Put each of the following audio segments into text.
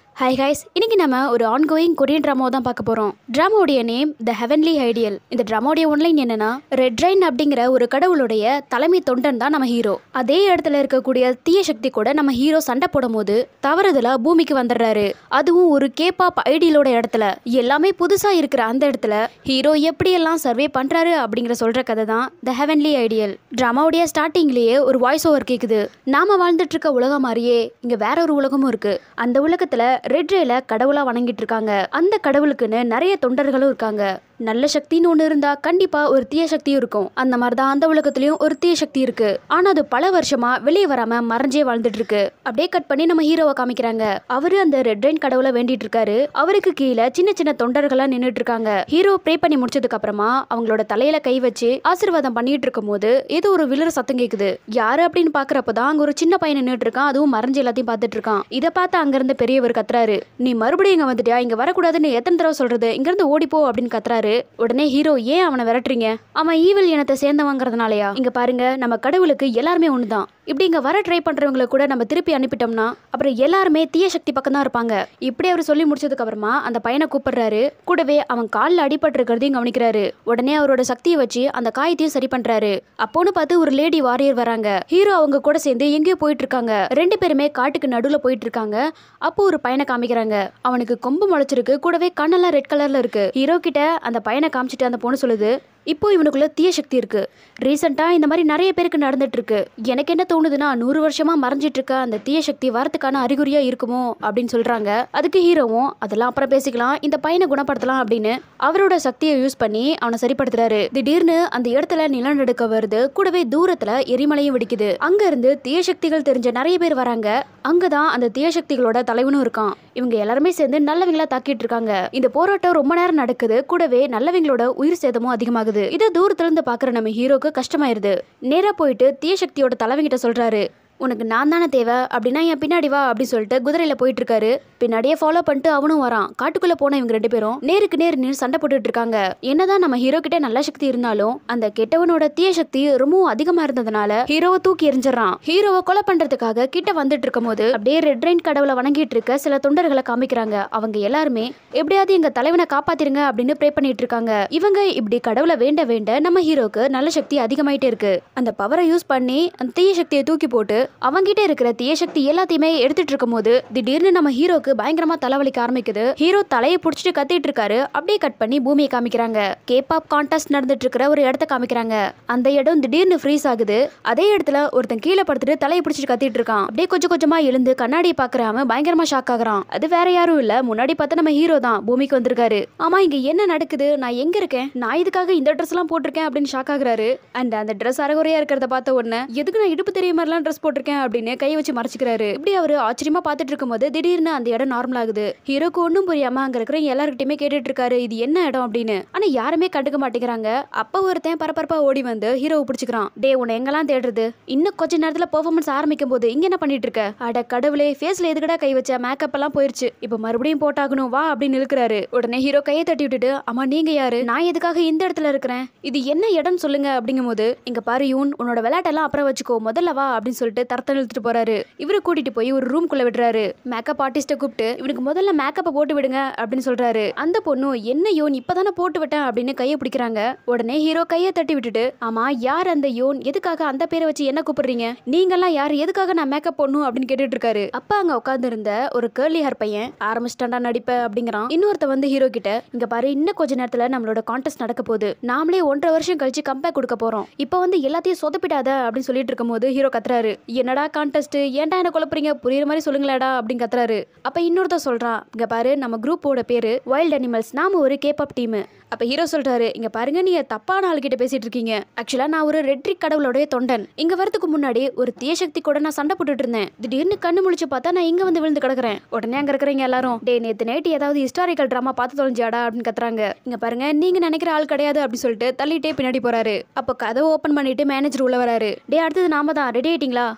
hi guys இன்னைக்கு நம்ம ஒரு ஆன்கோயிங் கொரியன் ட்ராமாவை தான் பார்க்க போகிறோம் ட்ராமாவுடைய நேம் த ஹெவன்லி ஐடியல் இந்த ட்ராமாவுடைய ஒன்லைன் என்னன்னா ரெட் ரைன் அப்படிங்கிற ஒரு கடவுளுடைய தலைமை தொண்டன் தான் நம்ம ஹீரோ அதே இடத்துல இருக்கக்கூடிய தீய சக்தி கூட நம்ம ஹீரோ சண்டை போடும் போது தவறுதலா பூமிக்கு வந்துடுறாரு அதுவும் ஒரு கேபாப் ஐடியலோட இடத்துல எல்லாமே புதுசா இருக்கிற அந்த இடத்துல ஹீரோ எப்படியெல்லாம் சர்வே பண்றாரு அப்படிங்கிற சொல்ற கதை தான் த ஹெவன்லி ஐடியல் ட்ராமாவுடைய ஸ்டார்டிங்லேயே ஒரு வாய்ஸ் ஓவர் கேக்குது நாம வாழ்ந்துட்டு இருக்க உலகம் மாதிரியே இங்க வேற ஒரு உலகமும் இருக்கு அந்த உலகத்துல ரெட் ரேல கடவுளா வணங்கிட்டு இருக்காங்க அந்த கடவுளுக்குன்னு நிறைய தொண்டர்களும் இருக்காங்க நல்ல சக்தின்னு ஒன்று இருந்தா கண்டிப்பா ஒரு தீய சக்தியும் இருக்கும் அந்த மாதிரி தான் அந்த உலகத்துலயும் ஒரு தீய சக்தி இருக்கு ஆனா அது பல வருஷமா வெளியே வராம மறைஞ்சே வாழ்ந்துட்டு இருக்கு அப்படியே கட் பண்ணி நம்ம ஹீரோவை காமிக்கிறாங்க அவரு அந்த ரெட் ரெயின் கடவுளை வேண்டிட்டு இருக்காரு அவருக்கு கீழே சின்ன சின்ன தொண்டர்களா நின்னுட்டு இருக்காங்க ஹீரோ ப்ரே பண்ணி முடிச்சதுக்கு அப்புறமா அவங்களோட தலையில கை வச்சு ஆசீர்வாதம் பண்ணிட்டு இருக்கும் போது ஏதோ ஒரு விழுற சத்தம் கேக்குது யாரு அப்படின்னு பாக்குறப்பதான் அங்க ஒரு சின்ன பையன் நின்னுட்டு இருக்கான் அதுவும் மறைஞ்சு எல்லாத்தையும் பார்த்துட்டு இருக்கான் இதை பார்த்து அங்க இருந்து பெரியவர் கத்துறாரு நீ மறுபடியும் இங்க வந்துட்டியா இங்க வரக்கூடாதுன்னு எத்தனை தடவை சொல்றது இங்க இருந்து ஓடிப்போ அப்படின்னு கத்துறாரு உடனே ஹீரோ ஏன் அவனை விரட்டுறீங்க அவன் ஈவில் இனத்தை சேர்ந்தவங்கிறதுனாலயா இங்க பாருங்க நம்ம கடவுளுக்கு எல்லாருமே ஒண்ணுதான் இப்படி இங்க வர ட்ரை பண்றவங்கள கூட நம்ம திருப்பி அனுப்பிட்டோம்னா அப்புறம் எல்லாருமே தீய சக்தி பக்கம் தான் இருப்பாங்க இப்படி அவர் சொல்லி முடிச்சதுக்கு அப்புறமா அந்த பையனை கூப்பிடுறாரு கூடவே அவன் காலில் அடிபட்டு இருக்கிறதையும் கவனிக்கிறாரு உடனே அவரோட சக்தியை வச்சு அந்த காயத்தையும் சரி பண்றாரு அப்போன்னு பார்த்து ஒரு லேடி வாரியர் வராங்க ஹீரோ அவங்க கூட சேர்ந்து எங்கேயோ போயிட்டு இருக்காங்க ரெண்டு பேருமே காட்டுக்கு நடுவுல போயிட்டு இருக்காங்க அப்போ ஒரு பையனை காமிக்கிறாங்க அவனுக்கு கொம்பு முளைச்சிருக்கு கூடவே கண்ணெல்லாம் ரெட் கலர்ல இருக்கு ஹீரோ கிட்ட அந்த பையனை காமிச்சிட்டு அந்த பொண்ணு சொல்லுது இப்போ இவனுக்குள்ள தீய சக்தி இருக்கு ரீசெண்டா இந்த மாதிரி நிறைய பேருக்கு நடந்துட்டு இருக்கு எனக்கு என்ன தோணுதுன்னா நூறு வருஷமா மறைஞ்சிட்டு இருக்க அந்த தீய சக்தி வரதுக்கான அறிகுறியா இருக்குமோ அப்படின்னு சொல்றாங்க அதுக்கு ஹீரோவும் அதெல்லாம் அப்புறம் பேசிக்கலாம் இந்த பையனை குணப்படுத்தலாம் அப்படின்னு அவரோட சக்தியை யூஸ் பண்ணி அவனை சரிப்படுத்துறாரு திடீர்னு அந்த இடத்துல நிலநடுக்க வருது கூடவே தூரத்துல எரிமலையும் வெடிக்குது அங்க இருந்து தீய சக்திகள் தெரிஞ்ச நிறைய பேர் வராங்க அங்கதான் அந்த தீய சக்திகளோட தலைவனும் இருக்கான் இவங்க எல்லாருமே சேர்ந்து நல்லவங்களா தாக்கிட்டு இருக்காங்க இந்த போராட்டம் ரொம்ப நேரம் நடக்குது கூடவே நல்லவங்களோட உயிர் சேதமும் அதிகமாகுது இதை தூரத்துல இருந்து பாக்குற நம்ம ஹீரோக்கு கஷ்டமாயிருது நேரா போயிட்டு தீய சக்தியோட தலைவங்கிட்ட சொல்றாரு உனக்கு நான் தானே தேவை அப்படின்னா என் பின்னாடி வா அப்படின்னு சொல்லிட்டு குதிரையில போயிட்டு இருக்காரு பின்னாடியே ஃபாலோ பண்ணிட்டு அவனும் வரான் காட்டுக்குள்ள போன இவங்க ரெண்டு பேரும் நேருக்கு நேர் நின்று சண்டை போட்டுட்டு இருக்காங்க என்னதான் நம்ம ஹீரோ கிட்ட நல்ல சக்தி இருந்தாலும் அந்த கெட்டவனோட தீய சக்தி ரொம்பவும் அதிகமா இருந்ததுனால ஹீரோவை தூக்கி எரிஞ்சிடறான் ஹீரோவை கொலை பண்றதுக்காக கிட்ட வந்துட்டு இருக்கும் போது அப்படியே ரெட் ரெயின் கடவுளை வணங்கிட்டு இருக்க சில தொண்டர்களை காமிக்கிறாங்க அவங்க எல்லாருமே எப்படியாவது எங்க தலைவனை காப்பாத்திருங்க அப்படின்னு ப்ரே பண்ணிட்டு இருக்காங்க இவங்க இப்படி கடவுளை வேண்ட வேண்ட நம்ம ஹீரோக்கு நல்ல சக்தி அதிகமாயிட்டே இருக்கு அந்த பவரை யூஸ் பண்ணி அந்த தீய சக்தியை தூக்கி போட்டு அவங்கிட்ட இருக்கிற தீய சக்தி எல்லாத்தையுமே எடுத்துட்டு இருக்கும் போது திடீர்னு நம்ம ஹீரோக்கு பயங்கரமா தலைவலிக்க ஆரம்பிக்குது ஹீரோ தலையை புடிச்சிட்டு கத்திட்டு இருக்காரு அப்படியே கட் பண்ணி பூமியை காமிக்கிறாங்க கேபாப் கான்டெஸ்ட் நடந்துட்டு இருக்கிற ஒரு இடத்த காமிக்கிறாங்க அந்த இடம் திடீர்னு ஃப்ரீஸ் ஆகுது அதே இடத்துல ஒருத்தன் கீழே படுத்துட்டு தலையை பிடிச்சிட்டு கத்திட்டு இருக்கான் அப்படியே கொஞ்சம் கொஞ்சமா எழுந்து கண்ணாடி பாக்குற அவன் பயங்கரமா ஷாக் ஆகுறான் அது வேற யாரும் இல்ல முன்னாடி பார்த்து நம்ம ஹீரோ தான் பூமிக்கு வந்திருக்காரு ஆமா இங்க என்ன நடக்குது நான் எங்க இருக்கேன் நான் இதுக்காக இந்த ட்ரெஸ் எல்லாம் போட்டிருக்கேன் அப்படின்னு ஷாக் ஆகுறாரு அண்ட் அந்த ட்ரெஸ் அரைகுறையா இருக்கிறத பார்த்த உடனே எதுக்கு நான் இடுப்பு தெரிய மாதிரிலாம் ட்ரெஸ் போட்டிருக்கேன் அப்படின்னு கை வச்சு மறைச்சிக்கிறாரு இப்படி அவரு ஆச்சரியமா பார்த்துட்டு இருக்கும்போது திடீர்னு அந்த இடம் நார்மல் ஆகுது ஹீரோக்கு ஒன்றும் புரியாம அங்க இருக்கிற எல்லார்கிட்டயுமே கேட்டுட்டு இருக்காரு இது என்ன இடம் அப்படின்னு ஆனா யாருமே கண்டுக்க மாட்டேங்கிறாங்க அப்ப ஒருத்தன் பரபரப்பா ஓடி வந்து ஹீரோவை பிடிச்சிக்கிறான் டே உன்னை எங்கெல்லாம் தேடுறது இன்னும் கொஞ்ச நேரத்துல பெர்ஃபார்மன்ஸ் ஆரம்பிக்கும் போது இங்க என்ன பண்ணிட்டு இருக்க அட கடவுளே ஃபேஸ்ல எதுக்கடா கை வச்ச மேக்கப் எல்லாம் போயிருச்சு இப்ப மறுபடியும் போட்டாகணும் வா அப்படின்னு இழுக்கிறாரு உடனே ஹீரோ கையை தட்டி விட்டுட்டு அம்மா நீங்க யாரு நான் எதுக்காக இந்த இடத்துல இருக்கிறேன் இது என்ன இடம் சொல்லுங்க அப்படிங்கும் போது இங்க பாரு யூன் உன்னோட விளையாட்டெல்லாம் அப்புறம் வச்சுக்கோ முதல்ல வா அப்படின்னு சொல்லிட்டு தரத்தன் இழுத்துட்டு போறாரு இவரு கூட்டிட்டு போய் ஒரு ரூம்குள்ள விடுறாரு மேக்கப் ஆர்டிஸ்ட கூப்பிட்டு இவனுக்கு முதல்ல மேக்கப்பை போட்டு விடுங்க அப்படின்னு சொல்றாரு அந்த பொண்ணும் என்ன யோன் இப்பதானே போட்டு விட்டேன் அப்படின்னு கையை பிடிக்கிறாங்க உடனே ஹீரோ கையை தட்டி விட்டுட்டு ஆமா யார் அந்த யோன் எதுக்காக அந்த பேரை வச்சு என்ன கூப்பிடுறீங்க நீங்கெல்லாம் யார் எதுக்காக நான் மேக்கப் போடணும் அப்படின்னு கேட்டுட்டு இருக்காரு அப்ப அங்க உட்கார்ந்து இருந்த ஒரு கேர்லி ஹேர் பையன் ஆரம்பிச்சிட்டாண்டா நடிப்ப அப்படிங்கிறான் இன்னொருத்த வந்து ஹீரோ கிட்ட இங்க பாரு இன்னும் கொஞ்ச நேரத்துல நம்மளோட கான்டெஸ்ட் நடக்க போகுது நாமளே ஒன்றரை வருஷம் கழிச்சு கம்பேக் கொடுக்க போறோம் இப்போ வந்து எல்லாத்தையும் சொதப்பிடாத அப்படின்னு சொல்லிட்டு இருக்கும்போது ஹீரோ கத்துறாரு என்னடா கான்டெஸ்ட் ஏன்டா என்ன குழப்புறீங்க புரியுற மாதிரி சொல்லுங்களேடா அப்படின்னு கத்துறாரு அப்ப இன்னொருத்த சொல்றான் இங்க பாரு நம்ம குரூப்போட பேரு வைல்ட் அனிமல்ஸ் நாம ஒரு கேப் டீம் அப்ப ஹீரோ சொல்றாரு இங்க பாருங்க நீங்க தப்பான ஆள்கிட்ட பேசிட்டு இருக்கீங்க ஆக்சுவலா நான் ஒரு ரெட்ரிக் கடவுளோடைய தொண்டன் இங்க வரதுக்கு முன்னாடி ஒரு தீய சக்தி கூட நான் சண்டை போட்டுட்டு இருந்தேன் திடீர்னு கண்ணு முழிச்சு பார்த்தா நான் இங்க வந்து விழுந்து கிடக்குறேன் உடனே அங்க இருக்கிறவங்க எல்லாரும் டே நேத்து நைட்டு ஏதாவது ஹிஸ்டாரிக்கல் ட்ராமா பார்த்து தொலைஞ்சியாடா அப்படின்னு கத்துறாங்க இங்க பாருங்க நீங்க நினைக்கிற ஆள் கிடையாது அப்படின்னு சொல்லிட்டு தள்ளிட்டே பின்னாடி போறாரு அப்போ கதவை ஓபன் பண்ணிட்டு மேனேஜர் உள்ள வராரு டே அடுத்தது நாம தான் ரெடி ஆயிட்டீங்களா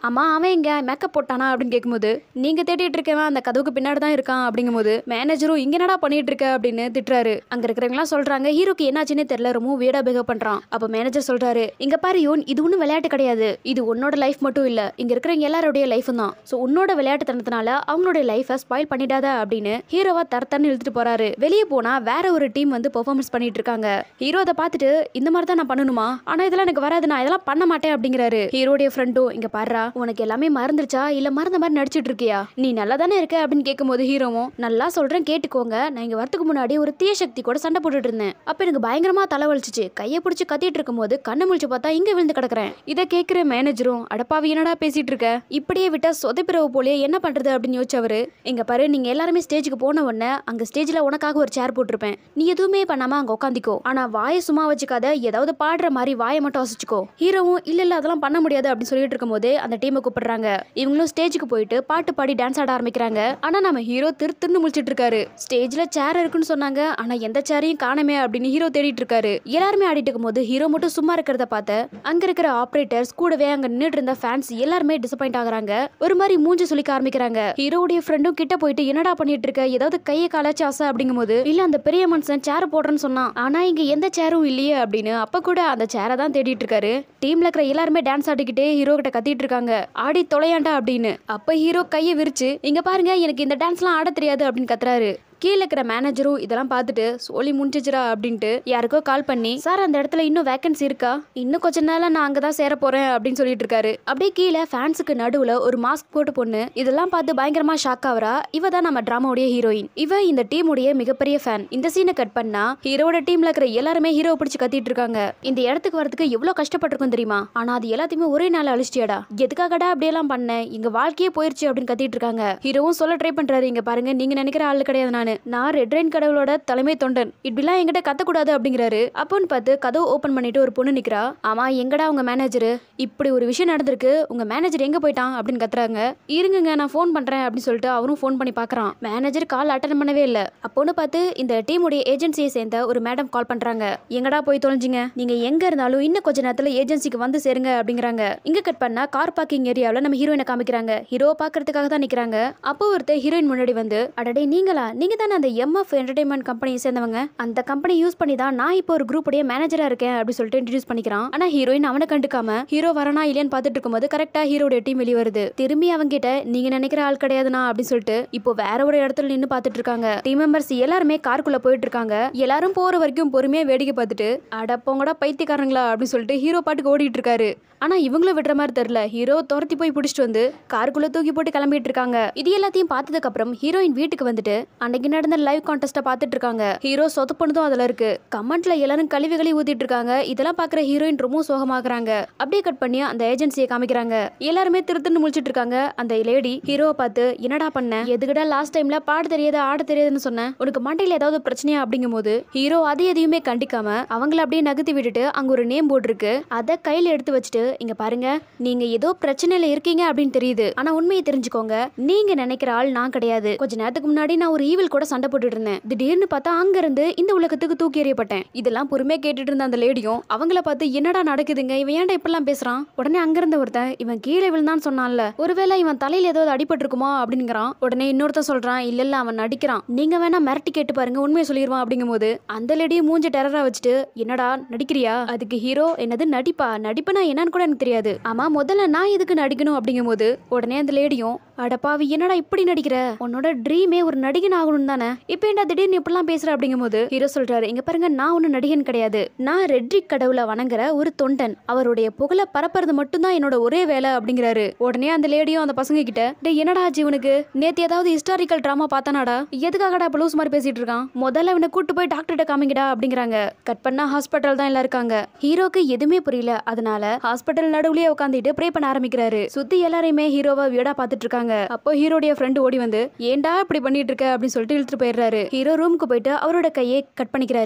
ஆமா அவன் எங்க மேக்கப் போட்டானா அப்படின்னு கேட்கும்போது நீங்க தேடிட்டு இருக்கவன் அந்த கதவுக்கு பின்னாடி தான் இருக்கான் அப்படிங்கும்போது மேனேஜரும் இங்க என்னடா பண்ணிட்டு இருக்க அப்படின்னு திட்டுறாரு அங்க இருக்கிறவங்களாம் சொல்றாங்க ஹீரோக்கு என்னாச்சுன்னு தெரியல ரொம்ப வீடா பிஹேவ் பண்றான் அப்ப மேனேஜர் சொல்றாரு இங்க பாரு யோன் இது ஒன்றும் விளையாட்டு கிடையாது இது உன்னோட லைஃப் மட்டும் இல்ல இங்க இருக்கிறவங்க எல்லாருடைய லைஃபும் தான் ஸோ உன்னோட விளையாட்டுத்தனத்தினால அவங்களுடைய லைஃபை ஸ்பாயில் பண்ணிடாத அப்படின்னு ஹீரோவா தரத்தன்னு இழுத்துட்டு போறாரு வெளியே போனா வேற ஒரு டீம் வந்து பெர்ஃபார்மன்ஸ் பண்ணிட்டு இருக்காங்க ஹீரோ அதை பார்த்துட்டு இந்த மாதிரி தான் நான் பண்ணணுமா ஆனா இதெல்லாம் எனக்கு வராது நான் இதெல்லாம் பண்ண மாட்டேன் அப்படிங்கிறாரு ஹீரோடைய ஃப்ரெண்டும் இங்க பாருடா உனக்கு எல்லாமே மறந்துருச்சா இல்ல மறந்த மாதிரி நடிச்சிட்டு இருக்கியா நீ நல்லா தானே இருக்க அப்படின்னு கேட்கும்போது ஹீரோவும் நல்லா சொல்றேன் கேட்டுக்கோங்க நான் இங்க வரதுக்கு முன்னாடி ஒரு தீய சக்தி கூட சண்டை போட்டுட்டு இருந்தேன் அப்ப எனக்கு பயங்கரமா தலைவலிச்சிச்சு கையை பிடிச்சி கத்திட்டு இருக்கும்போது கண்ணு முழிச்சு பார்த்தா இங்க விழுந்து கிடக்குறேன் இதை கேட்கிற மேனேஜரும் அடப்பாவி என்னடா பேசிட்டு இருக்க இப்படியே விட்டா சொதப்பிரவு போலயே என்ன பண்றது அப்படின்னு யோசிச்சவரு இங்க பாரு நீங்க எல்லாருமே ஸ்டேஜுக்கு போன உடனே அங்க ஸ்டேஜ்ல உனக்காக ஒரு சேர் போட்டிருப்பேன் நீ எதுவுமே பண்ணாம அங்க உட்காந்துக்கோ ஆனா வாயை சும்மா வச்சுக்காத ஏதாவது பாடுற மாதிரி வாயை மட்டும் வசிச்சுக்கோ ஹீரோவும் இல்ல இல்ல அதெல்லாம் பண்ண முடியாது அப்படின்னு சொல்லிட்டு இருக்கும்போது அந்த டீமை கூப்பிடுறாங்க இவங்களும் ஸ்டேஜுக்கு போயிட்டு பாட்டு பாடி டான்ஸ் ஆட ஆரம்பிக்கிறாங்க ஆனா நம்ம ஹீரோ திரு திருன்னு முழிச்சிட்டு இருக்காரு ஸ்டேஜ்ல சேர் இருக்குன்னு சொன்னாங்க ஆனா எந்த சேரையும் காணமே அப்படின்னு ஹீரோ தேடிட்டு இருக்காரு எல்லாருமே ஆடிட்டு இருக்கும்போது ஹீரோ மட்டும் சும்மா இருக்கிறத பார்த்து அங்க இருக்கிற ஆபரேட்டர்ஸ் கூடவே அங்க நின்னுட்டு இருந்த ஃபேன்ஸ் எல்லாருமே டிசப்பாயிண்ட் ஆகுறாங்க ஒரு மாதிரி மூஞ்சி சுளிக்க ஆரம்பிக்கிறாங்க ஹீரோவுடைய ஃப்ரெண்டும் கிட்ட போயிட்டு என்னடா பண்ணிட்டு இருக்க ஏதாவது கையை காலாச்சு ஆசை அப்படிங்கும்போது இல்ல அந்த பெரிய மனுஷன் சேர் போடுறேன்னு சொன்னான் ஆனா இங்க எந்த சேரும் இல்லையே அப்படின்னு அப்ப கூட அந்த சேரை தான் தேடிட்டு இருக்காரு டீம்ல இருக்கிற எல்லாருமே டான்ஸ் ஆடிக்கிட்டே ஹீரோ கிட்ட கத்திட்டு இருக்காங்க ஆடி தொலையாண்டா அப்படின்னு அப்ப ஹீரோ கையை விரிச்சு இங்க பாருங்க எனக்கு இந்த டான்ஸ்லாம் ஆட தெரியாது அப்படின்னு கத்துறாரு கீழே இருக்கிற மேனேஜரும் இதெல்லாம் பார்த்துட்டு சோலி முடிஞ்சிச்சுரா அப்படின்ட்டு யாருக்கோ கால் பண்ணி சார் அந்த இடத்துல இன்னும் வேகன்சி இருக்கா இன்னும் கொஞ்ச நாள்ல நான் அங்கே தான் சேர போறேன் அப்படின்னு சொல்லிட்டு இருக்காரு அப்படியே கீழே ஃபேன்ஸுக்கு நடுவில் ஒரு மாஸ்க் போட்டு பொண்ணு இதெல்லாம் பார்த்து பயங்கரமா ஷாக் ஆகுறா இவ தான் நம்ம டிராமாவுடைய ஹீரோயின் இவ இந்த டீமுடைய மிகப்பெரிய ஃபேன் இந்த சீனை கட் பண்ணா ஹீரோட டீம்ல இருக்கிற எல்லாருமே ஹீரோ பிடிச்சு கத்திட்டு இருக்காங்க இந்த இடத்துக்கு வரதுக்கு எவ்வளவு கஷ்டப்பட்டிருக்கும் தெரியுமா ஆனா அது எல்லாத்தையுமே ஒரே நாள் அழிச்சிட்டியாடா எதுக்காகடா அப்படியெல்லாம் பண்ணேன் எங்க வாழ்க்கையே போயிருச்சு அப்படின்னு கத்திட்டு இருக்காங்க ஹீரோவும் சொல்ல ட்ரை பண்றாரு இங்க பாருங்க நீங்க நினைக்கிற ஆளு கிடையாது நானு நான் ரெட் ரெயின் கடவுளோட தலைமை தொண்டன் இப்படிலாம் என்கிட்ட கத்தக்கூடாது அப்படிங்கிறாரு அப்போன்னு பார்த்து கதவு ஓபன் பண்ணிட்டு ஒரு பொண்ணு நிக்கிறா ஆமா எங்கடா உங்க மேனேஜர் இப்படி ஒரு விஷயம் நடந்திருக்கு உங்க மேனேஜர் எங்க போயிட்டான் அப்படின்னு கத்துறாங்க இருங்குங்க நான் ஃபோன் பண்றேன் அப்படின்னு சொல்லிட்டு அவரும் ஃபோன் பண்ணி பார்க்கறான் மேனேஜர் கால் அட்டன் பண்ணவே இல்லை அப்போன்னு பார்த்து இந்த டீமுடைய ஏஜென்சியை சேர்ந்த ஒரு மேடம் கால் பண்றாங்க எங்கடா போய் தொலைஞ்சிங்க நீங்க எங்க இருந்தாலும் இன்னும் கொஞ்ச நேரத்துல ஏஜென்சிக்கு வந்து சேருங்க அப்படிங்கிறாங்க இங்க கட் பண்ணா கார் பார்க்கிங் ஏரியாவில் நம்ம ஹீரோயினை காமிக்கிறாங்க ஹீரோ பாக்குறதுக்காக தான் நிக்கிறாங்க அப்போ ஒருத்தர் ஹீரோயின் முன்னாடி வந்து அடடே நீங்களா நீங்க தானே அந்த எம்எஃப் என்டர்டைன்மெண்ட் கம்பெனியை சேர்ந்தவங்க அந்த கம்பெனி யூஸ் பண்ணி தான் நான் இப்போ ஒரு குரூப் உடைய மேனேஜரா இருக்கேன் அப்படி சொல்லிட்டு இன்ட்ரடியூஸ் பண்ணிக்கிறான் ஆனா ஹீரோயின் அவனை கண்டுக்காம ஹீரோ வரானா இல்லையான்னு பார்த்துட்டு இருக்கும்போது கரெக்டா ஹீரோடைய டீம் வெளியே வருது திரும்பி அவங்க கிட்ட நீங்க நினைக்கிற ஆள் கிடையாதுனா அப்படின்னு சொல்லிட்டு இப்போ வேற ஒரு இடத்துல நின்று பார்த்துட்டு இருக்காங்க டீம் மெம்பர்ஸ் எல்லாருமே காருக்குள்ள போயிட்டு இருக்காங்க எல்லாரும் போற வரைக்கும் பொறுமையா வேடிக்கை பார்த்துட்டு அட போங்கடா பைத்தியக்காரங்களா அப்படின்னு சொல்லிட்டு ஹீரோ பாட்டுக்கு ஓடிட்டு இருக்காரு ஆனா இவங்களும் விடுற மாதிரி தெரியல ஹீரோ துரத்தி போய் பிடிச்சிட்டு வந்து காருக்குள்ள தூக்கி போட்டு கிளம்பிட்டு இருக்காங்க இது எல்லாத்தையும் பார்த்ததுக்கு அப்புறம் ஹீரோயின் வீட்டுக்கு வந்துட்டு அன்னைக்கு நடந்த லைவ் கான்டெஸ்ட பார்த்துட்டு இருக்காங்க ஹீரோ சொதப்புனதும் அதுல இருக்கு கமெண்ட்ல எல்லாரும் கழிவுகளை ஊத்திட்டு இருக்காங்க இதெல்லாம் பாக்குற ஹீரோயின் ரொம்ப சோகமாக்குறாங்க அப்படியே கட் பண்ணி அந்த ஏஜென்சியை காமிக்கிறாங்க எல்லாருமே திருத்துன்னு முழிச்சிட்டு இருக்காங்க அந்த லேடி ஹீரோவை பார்த்து என்னடா பண்ண எதுக்கடா லாஸ்ட் டைம்ல பாட தெரியாது ஆட தெரியாதுன்னு சொன்னேன் உனக்கு மண்டையில ஏதாவது பிரச்சனையா அப்படிங்கும் போது ஹீரோ அதை எதையுமே கண்டிக்காம அவங்கள அப்படியே நகர்த்தி விட்டுட்டு அங்க ஒரு நேம் போர்டு இருக்கு அதை கையில எடுத்து வச்சுட்டு இங்க பாருங்க நீங்க ஏதோ பிரச்சனையில இருக்கீங்க அப்படின்னு தெரியுது ஆனா உண்மையை தெரிஞ்சுக்கோங்க நீங்க நினைக்கிற ஆள் நான் கிடையாது கொஞ்ச நேரத்துக்கு முன்னாடி நான் ஒரு ஈவில் கூட சண்டை போட்டுட்டு இருந்தேன் திடீர்னு பார்த்தா அங்க இருந்து இந்த உலகத்துக்கு தூக்கி எறியப்பட்டேன் இதெல்லாம் பொறுமையா கேட்டுட்டு இருந்த அந்த லேடியும் அவங்கள பார்த்து என்னடா நடக்குதுங்க இவன் ஏன்டா இப்படிலாம் பேசுறான் உடனே அங்க இருந்த ஒருத்தன் இவன் கீழே விழுந்தான்னு சொன்னான்ல ஒருவேளை இவன் தலையில ஏதாவது அடிபட்டு இருக்குமா அப்படிங்கிறான் உடனே இன்னொருத்தன் சொல்றான் இல்ல இல்ல அவன் நடிக்கிறான் நீங்க வேணா மிரட்டி கேட்டு பாருங்க உண்மையை சொல்லிடுவான் அப்படிங்கும்போது அந்த லேடியும் மூஞ்ச டெரரா வச்சுட்டு என்னடா நடிக்கிறியா அதுக்கு ஹீரோ என்னது நடிப்பா நடிப்புனா என்னன்னு கூட எனக்கு தெரியாது ஆமா முதல்ல நான் எதுக்கு நடிக்கணும் அப்படிங்கும்போது உடனே அந்த லேடியும் அடப்பாவி என்னடா இப்படி நடிக்கிற உன்னோட ட்ரீமே ஒரு நடிகன் ஆகணும் தானே இப்போ ஏன்டா திடீர்னு இப்படிலாம் பேசுற அப்படிங்கும்போது ஹீரோ சொல்றாரு இங்க பாருங்க நான் ஒன்னும் நடிகன் கிடையாது நான் ரெட்ரிக் கடவுளை வணங்குற ஒரு தொண்டன் அவருடைய புகழை பரப்புறது மட்டும்தான் என்னோட ஒரே வேலை அப்படிங்கிறாரு உடனே அந்த லேடியும் அந்த பசங்க கிட்ட டேய் என்னடா ஆச்சு இவனுக்கு நேத்து ஏதாவது ஹிஸ்டாரிக்கல் டிராமா பார்த்தானாடா எதுக்காகடா ப்ளூஸ் மாதிரி பேசிட்டு இருக்கான் முதல்ல இவனை கூட்டு போய் டாக்டர்கிட்ட காமிங்கடா அப்படிங்கிறாங்க கட் பண்ணா ஹாஸ்பிட்டல் தான் எல்லாம் இருக்காங்க ஹீரோக்கு எதுவுமே புரியல அதனால ஹாஸ்பிட்டல் நடுவுலயே உட்காந்துட்டு ப்ரே பண்ண ஆரம்பிக்கிறாரு சுத்தி எல்லாரையுமே ஹீரோவை வியடா பார்த்துட்டு இருக்காங்க அப்போ ஹீரோடைய ஃப்ரெண்டு ஓடி வந்து ஏன்டா இப்படி பண்ணிட்டு இருக்க அப்படின்னு சொல்லிட்டு இழுத்துட்டு போயிடுறாரு ஹீரோ ரூமுக்கு போயிட்டு அவரோட கையை கட் பண்ணிக்கிறாரு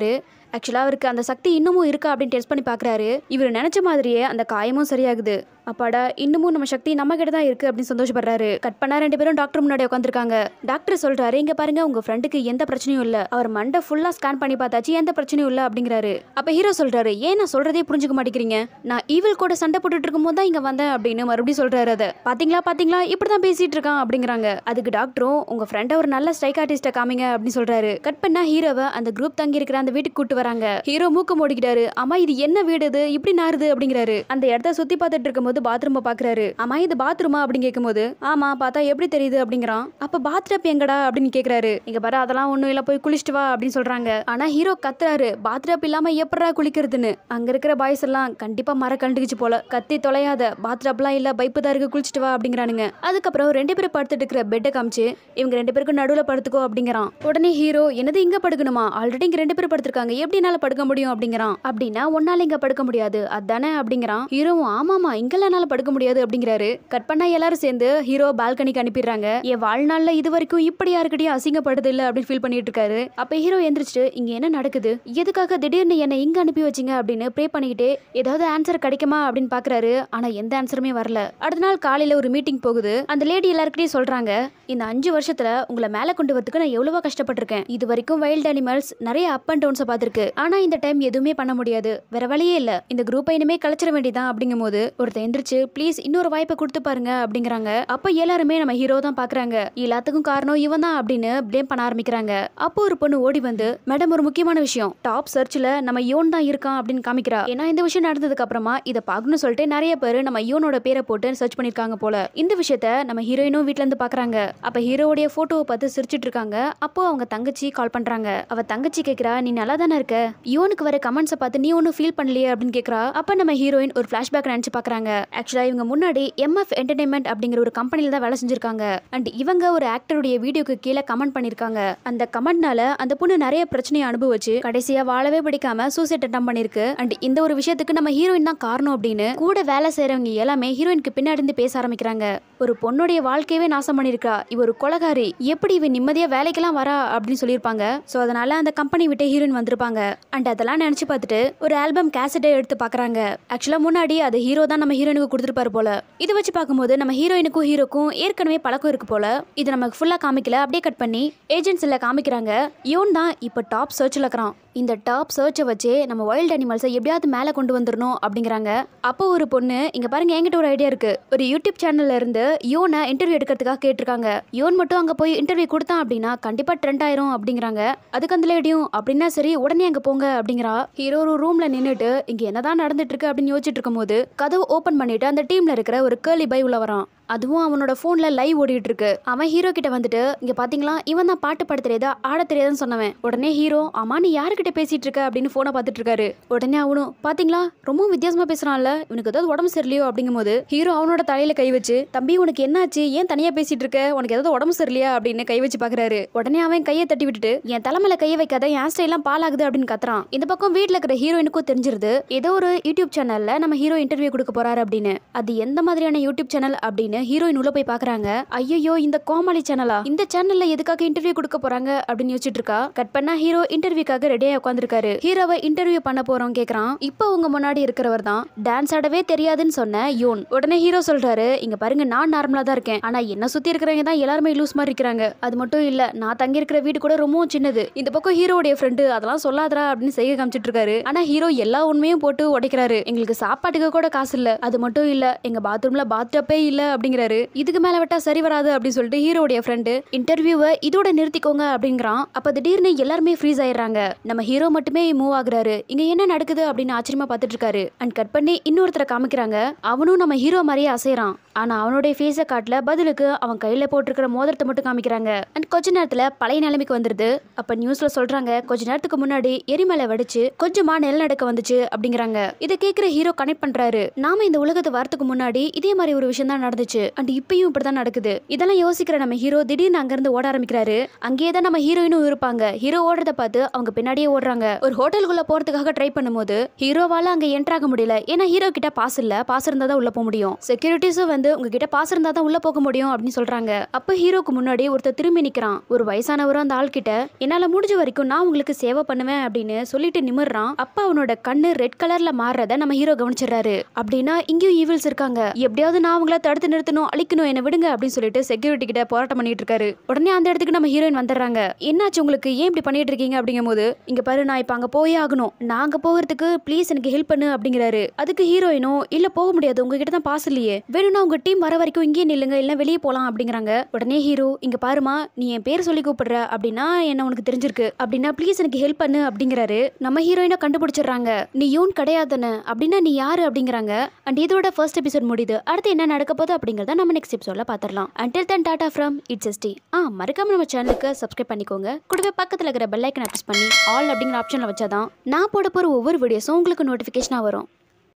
ஆக்சுவலா அவருக்கு அந்த சக்தி இன்னமும் இருக்கா அப்படின்னு டெஸ்ட் பண்ணி பாக்குறாரு இவர் நினைச்ச மாதிரியே அந்த காயமும் சரியாகுது அப்பாடா இன்னமும் நம்ம சக்தி நம்ம கிட்ட தான் இருக்கு அப்படின்னு சந்தோஷப்படுறாரு கட் பண்ணா ரெண்டு பேரும் டாக்டர் முன்னாடி உட்காந்துருக்காங்க டாக்டர் சொல்றாரு இங்க பாருங்க உங்க ஃப்ரெண்டுக்கு எந்த பிரச்சனையும் இல்ல அவர் மண்டை ஃபுல்லா ஸ்கேன் பண்ணி பார்த்தாச்சு எந்த பிரச்சனையும் இல்ல அப்படிங்கிறாரு அப்ப ஹீரோ சொல்றாரு ஏன் நான் சொல்றதே புரிஞ்சுக்க மாட்டேங்கிறீங்க நான் ஈவில் கூட சண்டை போட்டுட்டு இருக்கும்போது தான் இங்க வந்தேன் அப்படின்னு மறுபடியும் சொல்றாரு அதை பாத்தீங்களா பாத்தீங்களா இப்படிதான் பேசிட்டு இருக்கான் அப்படிங்கிறாங்க அதுக்கு டாக்டரும் உங்க ஃப்ரெண்டை ஒரு நல்ல ஸ்ட்ரைக் ஆர்டிஸ்ட காமிங்க அப்படின்னு சொல்றாரு கட் பண்ணா ஹீரோவை அந்த குரூப் தங்கி இருக்கிற அந்த வீட்டுக்கு கூட்டு வராங்க ஹீரோ மூக்க மூடிக்கிட்டாரு அம்மா இது என்ன வீடு இது இப்படி நாருது அப்படிங்கிறாரு அந்த இடத்த சுத்தி பார்த்துட்டு இருக்கும்போது பாத்ரூம் பாக்குறாரு அம்மா இது பாத்ரூமா அப்படின்னு கேட்கும்போது ஆமா பார்த்தா எப்படி தெரியுது அப்படிங்கிறான் அப்ப பாத்ரப் எங்கடா அப்படின்னு கேக்குறாரு இங்க பாரு அதெல்லாம் ஒண்ணும் இல்ல போய் குளிச்சுட்டு வா அப்படின்னு சொல்றாங்க ஆனா ஹீரோ கத்துறாரு பாத்ரப் இல்லாம எப்படா குளிக்கிறதுன்னு அங்க இருக்கிற பாய்ஸ் எல்லாம் கண்டிப்பா மர கண்டுக்குச்சு போல கத்தி தொலையாத பாத்ரப்லாம் இல்ல பைப்பு தான் இருக்கு குளிச்சுட்டு வா அப்படிங்கிறானுங்க அதுக்கப்புறம் ரெண்டு பேரும் படுத்துட்டு இருக்கிற பெட்டை காமிச்சு இவங்க ரெண்டு பேருக்கும் நடுவுல படுத்துக்கோ அப்படிங்கிறான் உடனே ஹீரோ என்னது இங்க படுக்கணுமா ஆல்ரெடி இங்க ரெண்டு பேரும் படுத்திருக்காங்க எப்படி என்னால படுக்க முடியும் அப்படிங்கிறான் அப்படின்னா ஒன்னால இங்க படுக்க முடியாது அதானே அப்படிங்கிறான் ஹீரோவும் ஆமாமா இங்கெல்லாம் என்னால படுக்க முடியாது அப்படிங்கிறாரு கட் பண்ணா எல்லாரும் சேர்ந்து ஹீரோ பால்கனிக்கு அனுப்பிடுறாங்க என் வாழ்நாள்ல இது வரைக்கும் இப்படி யாருக்கிட்டையும் அசிங்கப்படுது இல்ல அப்படின்னு ஃபீல் பண்ணிட்டு இருக்காரு அப்ப ஹீரோ எந்திரிச்சிட்டு இங்க என்ன நடக்குது எதுக்காக திடீர்னு என்ன இங்க அனுப்பி வச்சீங்க அப்படின்னு ப்ரே பண்ணிக்கிட்டே ஏதாவது ஆன்சர் கிடைக்குமா அப்படின்னு பாக்குறாரு ஆனா எந்த ஆன்சருமே வரல அடுத்த நாள் காலையில ஒரு மீட்டிங் போகுது அந்த லேடி எல்லாருக்கிட்டையும் சொல்றாங்க இந்த அஞ்சு வருஷத்துல உங்களை மேல கொண்டு வரதுக்கு நான் எவ்வளவோ கஷ்டப்பட்டிருக்கேன் இது வரைக்கும் வைல்ட் அனிமல்ஸ் நிறைய அப் அண்ட் டவுன்ஸை பார்த்திருக்கு ஆனா இந்த டைம் எதுவுமே பண்ண முடியாது வேற வழியே இல்ல இந்த குரூப்பை இனிமே கலைச்சிட வேண்டியதான் அப்படிங்கும் போது ஒருத்தர் எந்திரிச்சு ப்ளீஸ் இன்னொரு வாய்ப்பை கொடுத்து பாருங்க அப்படிங்கிறாங்க அப்ப எல்லாருமே நம்ம ஹீரோ தான் பாக்குறாங்க எல்லாத்துக்கும் காரணம் இவன் தான் அப்படின்னு ப்ளேம் பண்ண ஆரம்பிக்கிறாங்க அப்போ ஒரு பொண்ணு ஓடி வந்து மேடம் ஒரு முக்கியமான விஷயம் டாப் சர்ச்ல நம்ம யோன் தான் இருக்கான் அப்படின்னு காமிக்கிறா ஏன்னா இந்த விஷயம் நடந்ததுக்கு அப்புறமா இதை பார்க்கணும்னு சொல்லிட்டு நிறைய பேர் நம்ம யோனோட பேரை போட்டு சர்ச் பண்ணிருக்காங்க போல இந்த விஷயத்த நம்ம ஹீரோயினும் வீட்ல இருந்து பாக்குறாங்க அப்ப ஹீரோவுடைய போட்டோவை பார்த்து சிரிச்சிட்டு இருக்காங்க அப்போ அவங்க தங்கச்சி கால் பண்றாங்க அவ தங்கச்சி கேக்குறா நீ நல்லா தானே இருக்க யோனுக்கு வர கமெண்ட்ஸை பார்த்து நீ ஒன்றும் ஃபீல் பண்ணலையே அப்படின்னு கேக்குறா அப்ப நம்ம ஹீரோயின் ஒரு ஃபிளாஷ்பேக் நினைச்சு பாக்குறாங்க ஆக்சுவலா இவங்க முன்னாடி எம்எஃப் என்டர்டைன்மெண்ட் அப்படிங்கிற ஒரு கம்பெனில தான் வேலை செஞ்சிருக்காங்க அண்ட் இவங்க ஒரு ஆக்டருடைய வீடியோக்கு கீழே கமெண்ட் பண்ணிருக்காங்க அந்த கமெண்ட்னால அந்த பொண்ணு நிறைய பிரச்சனையை அனுபவிச்சு கடைசியா வாழவே பிடிக்காம சூசைட் அட்டம் பண்ணிருக்கு அண்ட் இந்த ஒரு விஷயத்துக்கு நம்ம ஹீரோயின் தான் காரணம் அப்படின்னு கூட வேலை செய்றவங்க எல்லாமே ஹீரோயினுக்கு பின்னாடி இருந்து பேச ஆரம்பிக்கிறாங்க ஒரு பொண்ணுடைய வாழ்க்கையவே நாசம் பண்ணிருக்கா இவ ஒரு கொலகாரி எப்படி இவ நிம்மதியா வேலைக்கெல்லாம் வரா அப்படின்னு சொல்லியிருப்பாங்க சோ அதனால அந்த கம்பெனி விட்டு ஹீரோயின் வந்திருப்பாங்க அண்ட் அதெல்லாம் நினைச்சு பார்த்துட்டு ஒரு ஆல்பம் கேசட்டை எடுத்து பாக்குறாங்க ஆக்சுவலா முன்னாடி அது ஹீரோ தான் நம்ம ஹீரோயினுக்கு கொடுத்துருப்பாரு போல இதை வச்சு பார்க்கும்போது நம்ம ஹீரோயினுக்கும் ஹீரோக்கும் ஏற்கனவே பழக்கம் இருக்கு போல இது நமக்கு ஃபுல்லா காமிக்கல அப்படியே கட் பண்ணி ஏஜென்சில காமிக்கிறாங்க யோன் தான் இப்போ டாப் சர்ச்சில் இருக்கிறான் இந்த டாப் சர்ச்சை வச்சு நம்ம வைல்ட் அனிமல்ஸை எப்படியாவது மேலே கொண்டு வந்துடணும் அப்படிங்கிறாங்க அப்போ ஒரு பொண்ணு இங்க பாருங்க என்கிட்ட ஒரு ஐடியா இருக்கு ஒரு யூடியூப் சேனல்ல இருந்து யோனை இன்டர்வியூ எடுக்கிறதுக்காக கேட்டிருக்காங்க யோன் மட்டும் அங்க போய் இன்டர்வியூ கொடுத்தான் அப்படின்னா கண்டிப்பா ட்ரெண்ட் ஆயிரும் அப்படிங்கிறாங்க அதுக்கு அந்த லேடியும் அப்படின்னா சரி உடனே அங்க போங்க அப்படிங்கிறா ஹீரோ ஒரு ரூம்ல நின்னுட்டு இங்க என்னதான் நடந்துட்டு இருக்கு அப்படின்னு யோசிச்சுட்டு இருக்கும்போது கதவு ஓபன் பண்ணிட்டு அந்த டீம்ல இருக்கிற ஒரு கேர்லி பை உள்ள வரான் அதுவும் அவனோட ஃபோன்ல லைவ் ஓடிட்டு இருக்கு அவன் ஹீரோ கிட்ட வந்துட்டு இங்க பாத்தீங்களா இவன் தான் பாட்டு பாட தெரியாதா ஆட தெரியாதுன்னு சொன்னவன் உடனே ஹீரோ ஆமா நீ யாருக்கிட்ட பேசிட்டு இருக்க அப்படின்னு போனை பார்த்துட்டு இருக்காரு உடனே அவனும் பாத்தீங்களா ரொம்ப வித்தியாசமா பேசுறான்ல இவனுக்கு ஏதாவது உடம்பு சரியில்லையோ அப்படிங்கும்போது ஹீரோ அவனோட தலையில கை வச்சு தம்பி உனக்கு என்னாச்சு ஏன் தனியா பேசிட்டு இருக்க உனக்கு ஏதாவது உடம்பு சரியில்லையா அப்படின்னு கை வச்சு பாக்குறாரு உடனே அவன் கையை தட்டி விட்டுட்டு என் தலைமையில கையை வைக்காத என் ஸ்டைலாம் பாலாகுது அப்படின்னு கத்துறான் இந்த பக்கம் வீட்ல இருக்கிற ஹீரோயினுக்கும் தெரிஞ்சிருது ஏதோ ஒரு யூடியூப் சேனல்ல நம்ம ஹீரோ இன்டர்வியூ கொடுக்க போறாரு அப்படின்னு அது எந்த மாதிரியான யூடியூப் சேனல் அப்படின்னு ஹீரோயின் உள்ள போய் பாக்குறாங்க ஐயோ இந்த கோமாளி சேனலா இந்த சேனல்ல எதுக்காக இன்டர்வியூ கொடுக்க போறாங்க அப்படின்னு யோசிச்சுட்டு இருக்கா கட் பண்ணா ஹீரோ இன்டர்வியூக்காக ரெடியா உட்காந்துருக்காரு ஹீரோவை இன்டர்வியூ பண்ண போறோம் கேக்குறான் இப்போ உங்க முன்னாடி இருக்கிறவர் தான் டான்ஸ் ஆடவே தெரியாதுன்னு சொன்ன யோன் உடனே ஹீரோ சொல்றாரு இங்க பாருங்க நான் நார்மலா தான் இருக்கேன் ஆனா என்ன சுத்தி இருக்கிறவங்க தான் எல்லாருமே லூஸ் மாதிரி இருக்கிறாங்க அது மட்டும் இல்ல நான் தங்கி இருக்கிற வீடு கூட ரொம்பவும் சின்னது இந்த பக்கம் ஹீரோடைய ஃப்ரெண்டு அதெல்லாம் சொல்லாதடா அப்படின்னு செய்ய காமிச்சிட்டு இருக்காரு ஆனா ஹீரோ எல்லா உண்மையும் போட்டு உடைக்கிறாரு எங்களுக்கு சாப்பாட்டுக்கு கூட காசு இல்ல அது மட்டும் இல்ல எங்க பாத்ரூம்ல பாத்டப்பே இல்ல அப்படிங்கிறாரு இதுக்கு மேல விட்டா சரி வராது அப்படின்னு சொல்லிட்டு ஹீரோடைய ஃப்ரெண்டு இன்டர்வியூவை இதோட நிறுத்திக்கோங்க அப்படிங்கிறான் அப்ப திடீர்னு எல்லாருமே ஃப்ரீஸ் ஆயிடுறாங்க நம்ம ஹீரோ மட்டுமே மூவ் ஆகுறாரு இங்க என்ன நடக்குது அப்படின்னு ஆச்சரியமா பார்த்துட்டு இருக்காரு அண்ட் கட் பண்ணி இன்னொருத்தரை காமிக்கிறாங்க அவனும் நம்ம ஹீரோ மாதிரியே அசைறான் ஆனா அவனுடைய ஃபேஸை காட்டல பதிலுக்கு அவன் கையில போட்டிருக்கிற மோதிரத்தை மட்டும் காமிக்கிறாங்க அண்ட் கொஞ்ச நேரத்துல பழைய நிலைமைக்கு வந்துருது அப்ப நியூஸ்ல சொல்றாங்க கொஞ்ச நேரத்துக்கு முன்னாடி எரிமலை வெடிச்சு கொஞ்சமா நிலநடுக்க வந்துச்சு அப்படிங்கிறாங்க இதை கேக்குற ஹீரோ கனெக்ட் பண்றாரு நாம இந்த உலகத்தை வரத்துக்கு முன்னாடி இதே மாதிரி ஒரு விஷயம் தான் நடந்துச்சு அண்ட் இப்பயும் இப்படிதான் நடக்குது இதெல்லாம் யோசிக்கிற நம்ம ஹீரோ திடீர்னு அங்கிருந்து ஓட ஆரம்பிக்கிறாரு அங்கேயே தான் நம்ம ஹீரோயினும் இருப்பாங்க ஹீரோ ஓடுறத பார்த்து அவங்க பின்னாடியே ஓடுறாங்க ஒரு ஹோட்டலுக்குள்ள போறதுக்காக ட்ரை பண்ணும்போது ஹீரோவால அங்க என்ட்ராக முடியல ஏன்னா ஹீரோ கிட்ட பாஸ் இல்ல பாஸ் இருந்தா தான் உள்ள போக முடியும் செக்யூரிட்டிஸும் வந்து வந்து உங்ககிட்ட பாஸ் இருந்தா தான் உள்ள போக முடியும் அப்படின்னு சொல்றாங்க அப்ப ஹீரோக்கு முன்னாடி ஒருத்தர் திரும்பி நிக்கிறான் ஒரு வயசானவரும் அந்த ஆள் கிட்ட என்னால முடிஞ்ச வரைக்கும் நான் உங்களுக்கு சேவை பண்ணுவேன் அப்படின்னு சொல்லிட்டு நிமிர்றான் அப்ப அவனோட கண்ணு ரெட் கலர்ல மாறுறத நம்ம ஹீரோ கவனிச்சிடுறாரு அப்படின்னா இங்கேயும் ஈவில்ஸ் இருக்காங்க எப்படியாவது நான் அவங்கள தடுத்து நிறுத்தணும் அழிக்கணும் என்ன விடுங்க அப்படின்னு சொல்லிட்டு செக்யூரிட்டி கிட்ட போராட்டம் பண்ணிட்டு இருக்காரு உடனே அந்த இடத்துக்கு நம்ம ஹீரோயின் வந்துடுறாங்க என்னாச்சு உங்களுக்கு ஏன் இப்படி பண்ணிட்டு இருக்கீங்க அப்படிங்கும்போது இங்க பாரு நான் இப்ப அங்க போயே ஆகணும் நான் அங்க போகிறதுக்கு ப்ளீஸ் எனக்கு ஹெல்ப் பண்ணு அப்படிங்கிறாரு அதுக்கு ஹீரோயினும் இல்ல போக முடியாது உங்ககிட்ட தான் பாஸ் இல்லையே வேணும்னா உங்க டீம் வர வரைக்கும் இங்கேயே நில்லுங்க இல்ல வெளியே போலாம் அப்படிங்கிறாங்க உடனே ஹீரோ இங்க பாருமா நீ என் பேர் சொல்லி கூப்பிடுற அப்படின்னா என்ன உனக்கு தெரிஞ்சிருக்கு அப்படின்னா ப்ளீஸ் எனக்கு ஹெல்ப் பண்ணு அப்படிங்கிறாரு நம்ம ஹீரோயினை கண்டுபிடிச்சிடுறாங்க நீ யூன் கிடையாதுன்னு அப்படின்னா நீ யாரு அப்படிங்கிறாங்க அண்ட் இதோட ஃபர்ஸ்ட் எபிசோட் முடியுது அடுத்து என்ன நடக்க போகுது அப்படிங்கறத நம்ம நெக்ஸ்ட் எபிசோட்ல பாத்திரலாம் until then tata from it's எஸ்டி ஆ மறக்காம நம்ம சேனலுக்கு சப்ஸ்கிரைப் பண்ணிக்கோங்க கூடவே பக்கத்துல இருக்கிற பெல் ஐக்கனை ப்ரெஸ் பண்ணி ஆல் அப்படிங்கிற ஆப்ஷன்ல வச்சாதான் நான் போட போற ஒவ்வொரு வீடியோஸும் உங்களுக்கு நோட்டிஃபிகேஷனா வரும்